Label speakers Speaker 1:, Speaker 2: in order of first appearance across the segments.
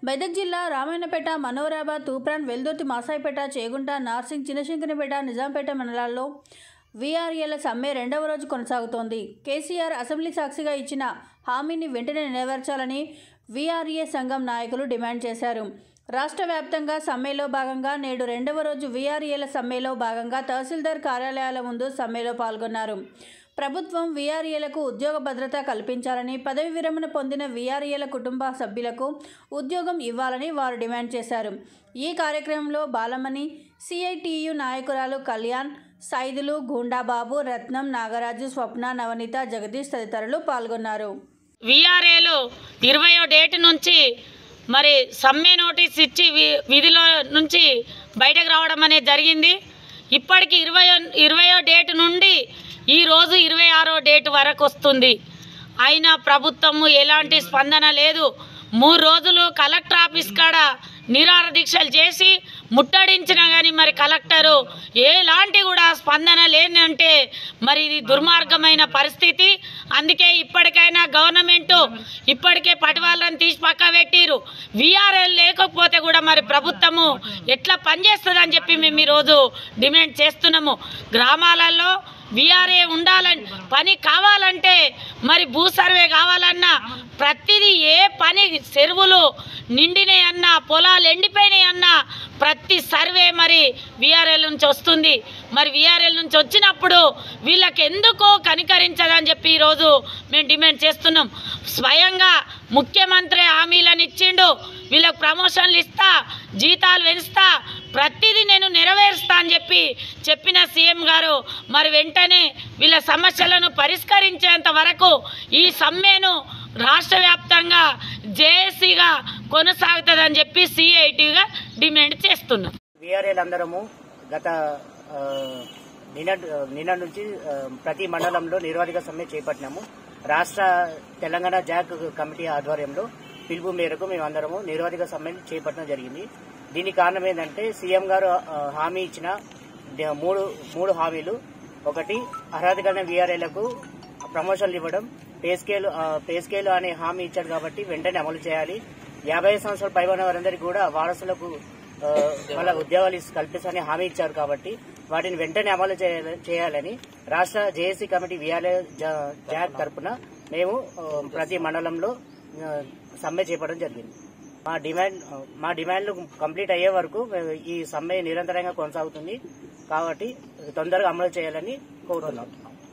Speaker 1: మెదక్ జిల్లా రామాయణపేట మనోరాబాద్ తూప్రాన్ వెల్దుర్తి మాసాయిపేట చేగుంట నార్సింగ్ చిన్నశంకరపేట నిజాంపేట మండలాల్లో వీఆర్ఏల సమ్మె రెండవ రోజు కొనసాగుతోంది కేసీఆర్ అసెంబ్లీ సాక్షిగా ఇచ్చిన హామీని వెంటనే నెరవేర్చాలని వీఆర్ఏ సంఘం నాయకులు డిమాండ్ చేశారు రాష్ట్ర వ్యాప్తంగా సమ్మెలో భాగంగా నేడు రెండవ రోజు వీఆర్ఏల సమ్మెలో భాగంగా తహసీల్దార్ కార్యాలయాల ముందు సమ్మెలో పాల్గొన్నారు ప్రభుత్వం వీఆర్ఏలకు ఉద్యోగ భద్రత కల్పించాలని పదవి విరమణ పొందిన వీఆర్ఏల కుటుంబ సభ్యులకు ఉద్యోగం ఇవ్వాలని వారు డిమాండ్ చేశారు ఈ కార్యక్రమంలో బాలమణి సిఐటియు నాయకురాలు కళ్యాణ్ సైదులు గూండాబాబు రత్నం నాగరాజు స్వప్న నవనీత జగదీష్ తదితరులు పాల్గొన్నారు
Speaker 2: విఆర్ఏలు ఇరవయో డేట్ నుంచి మరి సమ్మె నోటీస్ ఇచ్చి వి- విధిలో నుంచి బయటకు రావడం అనేది జరిగింది ఇప్పటికి ఇరవయో ఇరవయో డేట్ నుండి ఈరోజు ఇరవై ఆరో డేట్ వరకు వస్తుంది అయినా ప్రభుత్వము ఎలాంటి స్పందన లేదు మూడు రోజులు కలెక్టర్ ఆఫీస్ కాడ నిరాహార దీక్షలు చేసి ముట్టడించినా కానీ మరి కలెక్టరు ఎలాంటి కూడా స్పందన లేనంటే మరి ఇది దుర్మార్గమైన పరిస్థితి అందుకే ఇప్పటికైనా గవర్నమెంట్ ఇప్పటికే పటివాళ్ళని తీసి పక్క పెట్టిరు విఆర్ఎల్ లేకపోతే కూడా మరి ప్రభుత్వము ఎట్లా పనిచేస్తుందని చెప్పి మేము ఈరోజు డిమాండ్ చేస్తున్నాము గ్రామాలలో విఆర్ఏ ఉండాలని పని కావాలంటే మరి భూ సర్వే కావాలన్నా ప్రతిదీ ఏ పని చెరువులు నిండినాయి అన్నా పొలాలు ఎండిపోయినాయి అన్నా ప్రతి సర్వే మరి విఆర్ఎల్ నుంచి వస్తుంది మరి విఆర్ఎల్ నుంచి వచ్చినప్పుడు వీళ్ళకి ఎందుకో కనికరించదని చెప్పి ఈరోజు మేము డిమాండ్ చేస్తున్నాం స్వయంగా ముఖ్యమంత్రి హామీలను ఇచ్చిండు వీళ్ళకి ప్రమోషన్లు ఇస్తా జీతాలు పెంచుతా ప్రతిదీ నేను నెరవేరుస్తా అని చెప్పి చెప్పిన సీఎం గారు మరి వెంటనే వీళ్ళ సమస్యలను పరిష్కరించేంత వరకు ఈ సమ్మెను రాష్ట్ర వ్యాప్తంగా జేఏసీగా కొనసాగుతుందని చెప్పి సిఐటిగా డిమాండ్ చేస్తున్నాం
Speaker 3: విఆర్ఏలు అందరము గత ఆ, నిన్న నిన్న నుంచి ఆ, ప్రతి మండలంలో నిర్వాధిక సమ్మె చేపట్టినాము రాష్ట్ర తెలంగాణ జాక్ కమిటీ ఆధ్వర్యంలో పిలుపు మేరకు మేము అందరము నిర్వాధిక సమ్మె చేపట్టడం జరిగింది దీనికి కారణం ఏంటంటే సీఎం గారు ఆ, హామీ ఇచ్చిన డ- మూడు మూడు హామీలు ఒకటి అర్హత కలిగిన వీఆర్ఏలకు ప్రమోషన్లు ఇవ్వడం పే స్కేల్ ఆ, పే స్కేల్ అనే హామీ ఇచ్చారు కాబట్టి వెంటనే అమలు చేయాలి యాభై సంవత్సరాలు పైబడిన వారందరికీ కూడా వారసులకు ఆ, వాళ్ళ ఉద్యోగాలు ఇస్- కల్పిస్తారని హామీ ఇచ్చారు కాబట్టి వాటిని వెంటనే అమలు చేయాల- చేయాలని రాష్ట్ర జేఏసీ కమిటీ విఆర్ఏ జాక్ తరపున మేము ఆ, ప్రతి మండలంలో ఆ, సమ్మె చేపట్టడం జరిగింది మా డిమాండ్ మా డిమాండ్లు కంప్లీట్ అయ్యే వరకు మేము ఈ సమ్మె నిరంతరంగా కొనసాగుతుంది కాబట్టి తొందరగా అమలు చేయాలని కోరుతున్నాం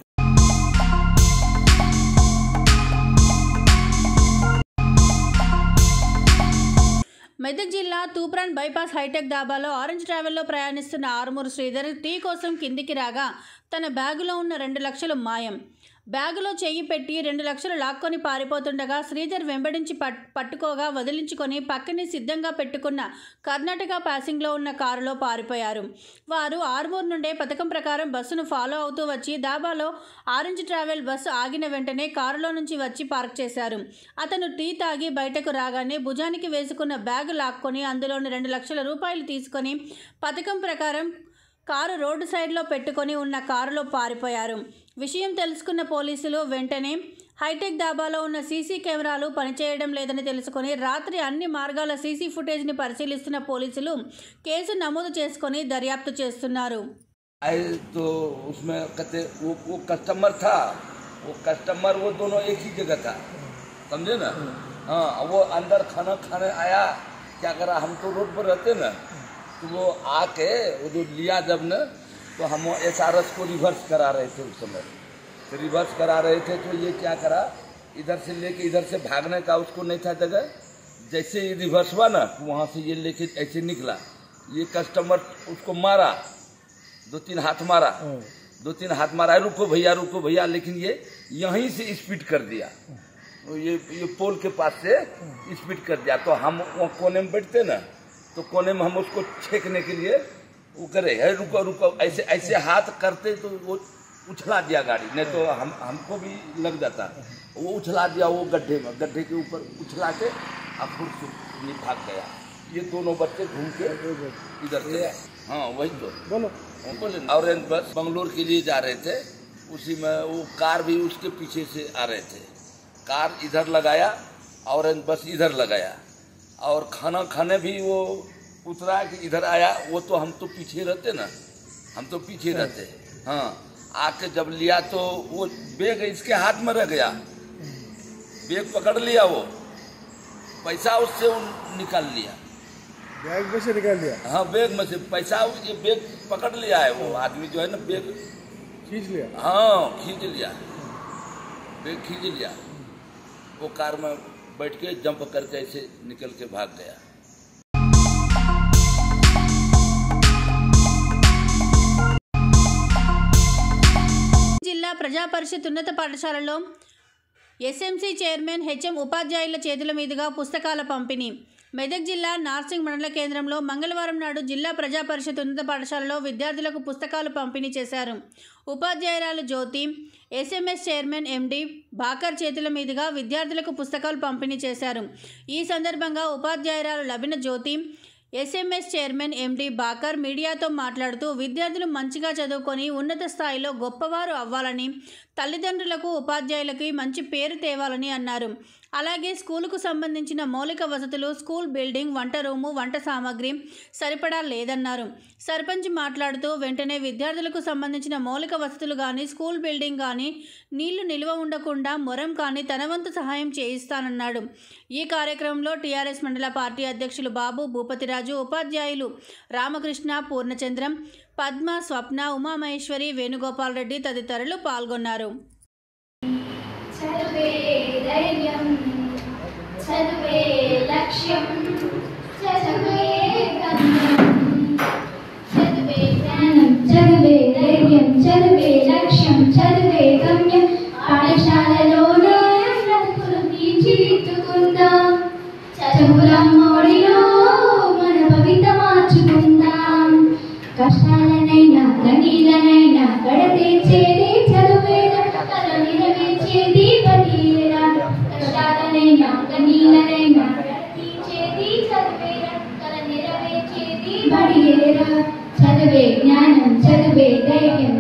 Speaker 1: మెదక్ జిల్లా తూప్రాన్ బైపాస్ హైటెక్ డాబాలో ఆరెంజ్ ట్రావెల్లో ప్రయాణిస్తున్న ఆరుమూరు శ్రీధర్ టీ కోసం కిందికి రాగా తన బ్యాగులో ఉన్న రెండు లక్షలు మాయం బ్యాగులో చెయ్యి పెట్టి రెండు లక్షలు లాక్కొని పారిపోతుండగా శ్రీధర్ వెంబడించి పట్ పట్టుకోగా వదిలించుకొని పక్కనే సిద్ధంగా పెట్టుకున్న కర్ణాటక ప్యాసింగ్లో ఉన్న కారులో పారిపోయారు వారు ఆర్మూర్ నుండే పథకం ప్రకారం బస్సును ఫాలో అవుతూ వచ్చి దాబాలో ఆరెంజ్ ట్రావెల్ బస్సు ఆగిన వెంటనే కారులో నుంచి వచ్చి పార్క్ చేశారు అతను టీ తాగి బయటకు రాగానే భుజానికి వేసుకున్న బ్యాగ్ లాక్కొని అందులోని రెండు లక్షల రూపాయలు తీసుకొని పథకం ప్రకారం కారు రోడ్డు సైడ్లో పెట్టుకొని ఉన్న కారులో పారిపోయారు విషయం తెలుసుకున్న పోలీసులు వెంటనే హైటెక్ దాబాలో ఉన్న సీసీ కెమెరాలు పనిచేయడం లేదని తెలుసుకొని రాత్రి అన్ని మార్గాల సీసీ ఫుటేజ్ని పరిశీలిస్తున్న పోలీసులు కేసు నమోదు చేసుకొని దర్యాప్తు చేస్తున్నారు
Speaker 4: आए तो उसमें कहते वो वो कस्टमर था वो कस्टमर वो दोनों एक ही जगह था समझे ना हाँ वो अंदर खाना खाने आया क्या करा हम तो रोड पर रहते ना तो वो आके वो जो लिया जब न तो हम एस आर एस को रिवर्स करा रहे थे उस समय तो रिवर्स करा रहे थे तो ये क्या करा इधर से लेके इधर से भागने का उसको नहीं था जगह जैसे ये रिवर्स हुआ ना तो वहाँ से ये लेके ऐसे निकला ये कस्टमर उसको मारा दो तीन हाथ मारा दो तीन हाथ मारा रुको भैया रुको भैया लेकिन ये यहीं से स्पीड कर दिया वो ये ये पोल के पास से स्पीड कर दिया तो हम वो कोने में बैठते ना तो कोने में हम उसको छेकने के लिए वो करे है रुको रुको ऐसे ऐसे हाथ करते तो वो उछला दिया गाड़ी नहीं तो हम हमको भी लग जाता वो उछला दिया वो गड्ढे में गड्ढे के ऊपर उछला के अब फिर से ये भाग गया ये दोनों बच्चे घूम के इधर से हाँ वही तो बोलो बोले ऑरेंज बस बंगलोर के लिए जा रहे थे उसी में वो कार भी उसके पीछे से आ रहे थे कार इधर लगाया ऑरेंज बस इधर लगाया और खाना खाने भी वो उतरा कि इधर आया वो तो हम तो पीछे रहते ना हम तो पीछे रहते हाँ आके जब लिया तो वो बैग इसके हाथ में रह गया बैग पकड़ लिया वो पैसा उससे वो निकाल लिया
Speaker 5: बैग में से निकाल दिया
Speaker 4: हाँ बैग में से पैसा ये बैग पकड़ लिया है वो आदमी जो है ना बैग
Speaker 5: खींच लिया
Speaker 4: हाँ खींच लिया बैग खींच लिया वो कार में बैठ के जंप करके ऐसे निकल के भाग गया
Speaker 1: జిల్లా ప్రజా పరిషత్ ఉన్నత పాఠశాలలో ఎస్ఎంసీ చైర్మన్ హెచ్ఎం ఉపాధ్యాయుల చేతుల మీదుగా పుస్తకాల పంపిణీ మెదక్ జిల్లా నార్సింగ్ మండల కేంద్రంలో మంగళవారం నాడు జిల్లా ప్రజా పరిషత్ ఉన్నత పాఠశాలలో విద్యార్థులకు పుస్తకాలు పంపిణీ చేశారు ఉపాధ్యాయురాలు జ్యోతి ఎస్ఎంఎస్ చైర్మన్ ఎండి భాకర్ చేతుల మీదుగా విద్యార్థులకు పుస్తకాలు పంపిణీ చేశారు ఈ సందర్భంగా ఉపాధ్యాయురాలు లభిన జ్యోతి ఎస్ఎంఎస్ చైర్మన్ ఎండి బాకర్ మీడియాతో మాట్లాడుతూ విద్యార్థులు మంచిగా చదువుకొని ఉన్నత స్థాయిలో గొప్పవారు అవ్వాలని తల్లిదండ్రులకు ఉపాధ్యాయులకి మంచి పేరు తేవాలని అన్నారు అలాగే స్కూలుకు సంబంధించిన మౌలిక వసతులు స్కూల్ బిల్డింగ్ వంట రూము వంట సామాగ్రి సరిపడా లేదన్నారు సర్పంచ్ మాట్లాడుతూ వెంటనే విద్యార్థులకు సంబంధించిన మౌలిక వసతులు కానీ స్కూల్ బిల్డింగ్ కానీ నీళ్లు నిల్వ ఉండకుండా మొరం కానీ తన వంతు సహాయం చేయిస్తానన్నాడు ఈ కార్యక్రమంలో టీఆర్ఎస్ మండల పార్టీ అధ్యక్షులు బాబు భూపతిరాజు ఉపాధ్యాయులు రామకృష్ణ పూర్ణచంద్రం పద్మ స్వప్న ఉమామహేశ్వరి వేణుగోపాల్ రెడ్డి తదితరులు పాల్గొన్నారు
Speaker 6: చదువే ధైర్యం చదువే లక్ష్యం చదువే గమ్యం చదువే జ్ఞానం చదువే ధైర్యం చదువే లక్ష్యం చదువే గమ్యం పాఠశాలలోనే బ్రతుకులు తీర్చిదిద్దుకుందాం చదువులమ్మోడిలో మన భవిత మార్చుకుందాం కష్టాలనైనా కన్నీలనైనా గడతీర్చేది చదువేరా కల నెరవేర్చేది బడియేరా కష్టాలనైనా కన్నీలనైనా గడతీర్చేది చదువేరా కల నెరవేర్చేది బడియేరా చదువే జ్ఞానం చదువే ధైర్యం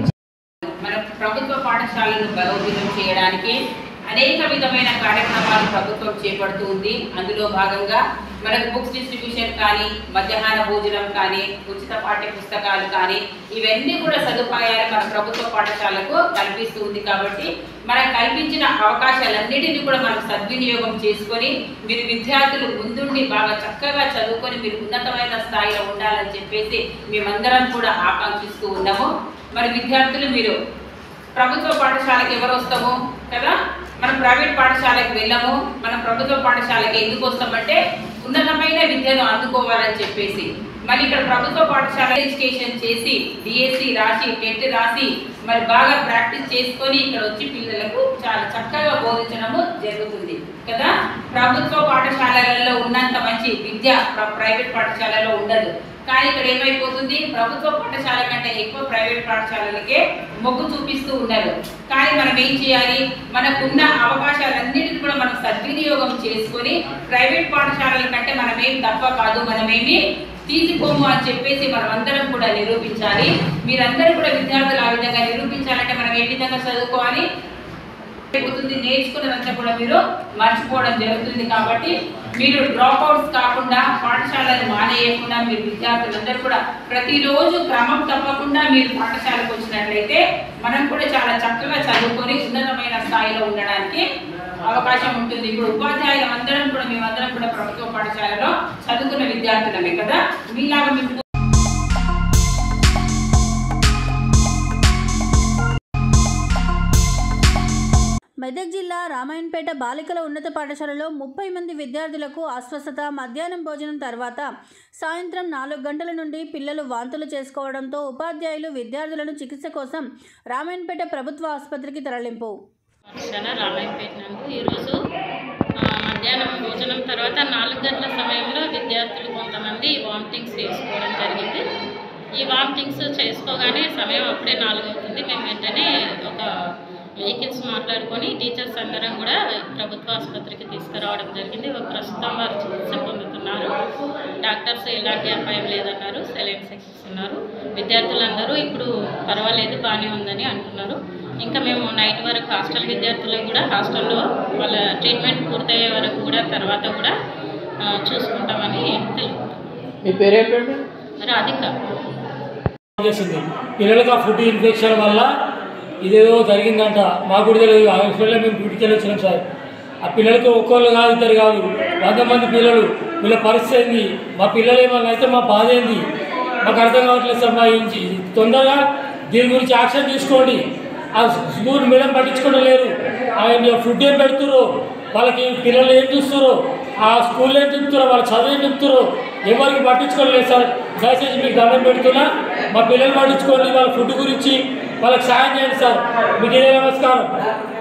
Speaker 7: మన ప్రభుత్వ పాఠశాలను బలోపేతం చేయడానికి అనేక విధమైన కార్యక్రమాలు ప్రభుత్వం చేపడుతూ ఉంది అందులో భాగంగా మనకు బుక్స్ డిస్ట్రిబ్యూషన్ కానీ మధ్యాహ్న భోజనం కానీ ఉచిత పాఠ్య పుస్తకాలు కానీ ఇవన్నీ కూడా సదుపాయాలు మన ప్రభుత్వ పాఠశాలకు కల్పిస్తూ ఉంది కాబట్టి మనకు కల్పించిన అవకాశాలన్నిటిని కూడా మనం సద్వినియోగం చేసుకొని మీరు విద్యార్థులు ముందుండి బాగా చక్కగా చదువుకొని మీరు ఉన్నతమైన స్థాయిలో ఉండాలని చెప్పేసి మేమందరం కూడా ఆకాంక్షిస్తూ ఉన్నాము మరి విద్యార్థులు మీరు ప్రభుత్వ పాఠశాలకు ఎవరు వస్తాము కదా మనం ప్రైవేట్ పాఠశాలకు వెళ్ళము మనం ప్రభుత్వ పాఠశాలకి ఎందుకు వస్తామంటే ఉన్నతమైన విద్యను అందుకోవాలని చెప్పేసి మరి ఇక్కడ ప్రభుత్వ పాఠశాల ఎడ్యుకేషన్ చేసి డిఎస్సి రాసి టెట్ రాసి మరి బాగా ప్రాక్టీస్ చేసుకొని ఇక్కడ వచ్చి పిల్లలకు చాలా చక్కగా బోధించడము జరుగుతుంది కదా ప్రభుత్వ పాఠశాలలలో ఉన్నంత మంచి విద్య ప్ర- ప్రైవేట్ పాఠశాలలో ఉండదు కానీ ఇక్కడ ఏమైపోతుంది ప్రభుత్వ పాఠశాల కంటే ఎక్కువ ప్రైవేట్ పాఠశాలలకే మొగ్గు చూపిస్తూ ఉన్నారు కానీ మనం ఏం చేయాలి మనకున్న అవకాశాలన్నిటిని కూడా మనం సద్వినియోగం చేసుకొని ప్రైవేట్ పాఠశాలల కంటే మనమేం తప్ప కాదు మనమేమి తీసిపోము అని చెప్పేసి మనం అందరం కూడా నిరూపించాలి మీరందరూ కూడా విద్యార్థులు ఆ విధంగా నిరూపించాలంటే మనం ఏ విధంగా చదువుకోవాలి అయిపోతుంది నేర్చుకున్నదంతా కూడా మీరు మర్చిపోవడం జరుగుతుంది కాబట్టి మీరు డ్రాప్ అవుట్స్ కాకుండా పాఠశాలలు మానేయకుండా మీరు విద్యార్థులందరూ కూడా ప్రతిరోజు క్రమం తప్పకుండా మీరు పాఠశాలకు వచ్చినట్లయితే మనం కూడా చాలా చక్కగా చదువుకొని ఉన్నతమైన స్థాయిలో ఉండడానికి అవకాశం ఉంటుంది ఇప్పుడు ఉపాధ్యాయులు అందరం కూడా మేమందరం కూడా ప్రభుత్వ పాఠశాలలో చదువుకున్న విద్యార్థులమే కదా మీలాగా మీకు
Speaker 1: మెదక్ జిల్లా రామాయణపేట బాలికల ఉన్నత పాఠశాలలో ముప్పై మంది విద్యార్థులకు అస్వస్థత మధ్యాహ్నం భోజనం తర్వాత సాయంత్రం నాలుగు గంటల నుండి పిల్లలు వాంతులు చేసుకోవడంతో ఉపాధ్యాయులు విద్యార్థులను చికిత్స కోసం రామాయణపేట ప్రభుత్వ ఆసుపత్రికి తరలింపు
Speaker 8: పాఠశాల రామాయణపేట నందు ఈరోజు ఆ, మధ్యాహ్నం భోజనం తర్వాత నాలుగు గంటల సమయంలో విద్యార్థులు కొంతమంది వామిటింగ్స్ చేసుకోవడం జరిగింది ఈ వామిటింగ్స్ చేసుకోగానే సమయం అప్పుడే నాలుగు అవుతుంది మేము వెంటనే ఒక వెహికల్స్ మాట్లాడుకొని టీచర్స్ అందరం కూడా ప్రభుత్వ ఆసుపత్రికి తీసుకురావడం జరిగింది ప్రస్తుతం వారు చికిత్స పొందుతున్నారు డాక్టర్స్ ఎలాంటి అపాయం లేదన్నారు సెలైన్స్ ఎక్కిస్తున్నారు విద్యార్థులందరూ ఇప్పుడు పర్వాలేదు బాగానే ఉందని అంటున్నారు ఇంకా మేము నైట్ వరకు హాస్టల్ విద్యార్థులకు కూడా హాస్టల్లో వాళ్ళ ట్రీట్మెంట్ పూర్తయ్యే వరకు కూడా తర్వాత కూడా ఆ, చూసుకుంటామని తెలుపుతాం
Speaker 9: మీ పేరేంటండి
Speaker 8: రాధిక
Speaker 10: చేసింది పిల్లలకు ఆ ఫుడ్ ఇన్ఫెక్షన్ వల్ల ఇదేదో జరిగిందంట మాకు కూడా తెలియదు హాస్పిటల్లో మేము డ్యూటీకి వెళ్ళి వచ్చినాం సార్ ఆ పిల్లలకి ఒక్కళ్ళు కాదు ఇద్దరు కాదు వంద మంది పిల్లలు వీళ్ళ పరిస్థితి ఏంది మా పిల్లలు ఏమన్నా అయితే మా బాధ ఏంది మాకు అర్థం కావట్లేదు సార్ మా ఇంచి తొందరగా దీని గురించి యాక్షన్ తీసుకోండి ఆ స్కూల్ మేడం పట్టించుకోవడం లేరు ఆయన ఫుడ్ ఏం పెడుతుర్రు వాళ్ళకి పిల్లలు ఏం చూస్తున్నారు ఆ స్కూల్లో ఏం చెప్తారో వాళ్ళ చదువు ఏం చెప్తారో ఎవరికి పట్టించుకోలేదు సార్ దయచేసి మీకు దండం పెడుతున్నా మా పిల్లలు పట్టించుకోండి వాళ్ళ ఫుడ్ గురించి వాళ్ళకి సాయం చేయండి సార్ మీకు ఇదే నమస్కారం